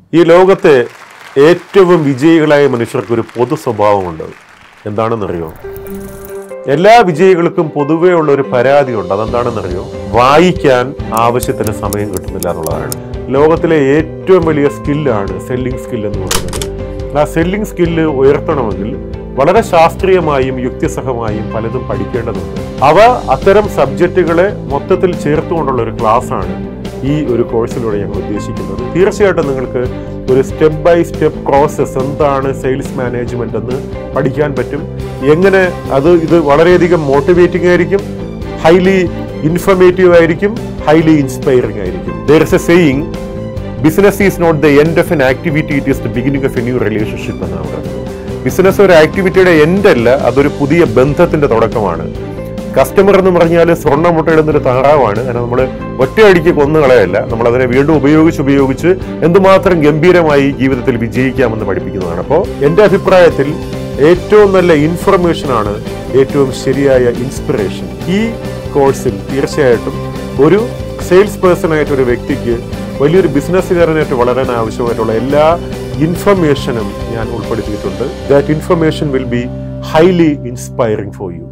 ഈ ലോകത്തെ ഏറ്റവും വിജയികളായ മനുഷ്യർക്ക് ഒരു പൊതു സ്വഭാവമുണ്ട് എന്താണെന്നറിയോ എല്ലാ വിജയികൾക്കും പൊതുവേ ഉള്ള ഒരു പരാതിയുണ്ട് അതെന്താണെന്നറിയോ വായിക്കാൻ ആവശ്യത്തിന് സമയം കിട്ടുന്നില്ല എന്നുള്ളതാണ് ലോകത്തിലെ ഏറ്റവും വലിയ സ്കില്ലാണ് സെല്ലിംഗ് സ്കിൽ എന്ന് പറയുന്നത് ആ സെല്ലിംഗ് സ്കില്ല് ഉയർത്തണമെങ്കിൽ വളരെ ശാസ്ത്രീയമായും യുക്തിസഹമായും പലതും പഠിക്കേണ്ടതുണ്ട് അവ അത്തരം സബ്ജക്റ്റുകളെ മൊത്തത്തിൽ ചേർത്തുകൊണ്ടുള്ള ഒരു ക്ലാസ്സാണ് ഈ ഒരു കോഴ്സിലൂടെ ഞങ്ങൾ ഉദ്ദേശിക്കുന്നത് തീർച്ചയായിട്ടും നിങ്ങൾക്ക് ഒരു സ്റ്റെപ്പ് ബൈ സ്റ്റെപ്പ് പ്രോസസ്സ് എന്താണ് സെയിൽസ് മാനേജ്മെന്റ് എന്ന് പഠിക്കാൻ പറ്റും എങ്ങനെ അത് ഇത് വളരെയധികം മോട്ടിവേറ്റിംഗ് ആയിരിക്കും ഹൈലി ഇൻഫർമേറ്റീവ് ആയിരിക്കും ഹൈലി ഇൻസ്പയറിംഗ് ആയിരിക്കും there is a saying business is not the end of an activity it is the beginning of a new relationship എന്നാണ് പറയുന്നത് ബിസിനസ് ഒരു ആക്ടിവിറ്റിയുടെ എൻഡ് അല്ല അതൊരു പുതിയ ബന്ധത്തിന്റെ തുടക്കമാണ് കസ്റ്റമർ എന്ന് പറഞ്ഞാൽ സ്വർണ്ണ മുട്ടയിടുന്നൊരു താറാവാണ് അതിനെ നമ്മൾ ഒറ്റയടിക്ക് കൊന്നുകളയല്ല നമ്മൾ അതിനെ വീണ്ടും ഉപയോഗിച്ച് ഉപയോഗിച്ച് എന്തുമാത്രം ഗംഭീരമായി ജീവിതത്തിൽ വിജയിക്കാമെന്ന് പഠിപ്പിക്കുന്നതാണ് അപ്പോൾ എൻ്റെ അഭിപ്രായത്തിൽ ഏറ്റവും നല്ല ഇൻഫർമേഷൻ ആണ് ഏറ്റവും ശരിയായ ഇൻസ്പിറേഷൻ ഈ കോഴ്സിൽ തീർച്ചയായിട്ടും ഒരു സെയിൽസ് പേഴ്സൺ ആയിട്ട് ഒരു വ്യക്തിക്ക് വലിയൊരു ബിസിനസ്സുകാരനായിട്ട് വളരാൻ ആവശ്യമായിട്ടുള്ള എല്ലാ ഇൻഫർമേഷനും ഞാൻ ഉൾപ്പെടുത്തിയിട്ടുണ്ട് that information will be highly inspiring for U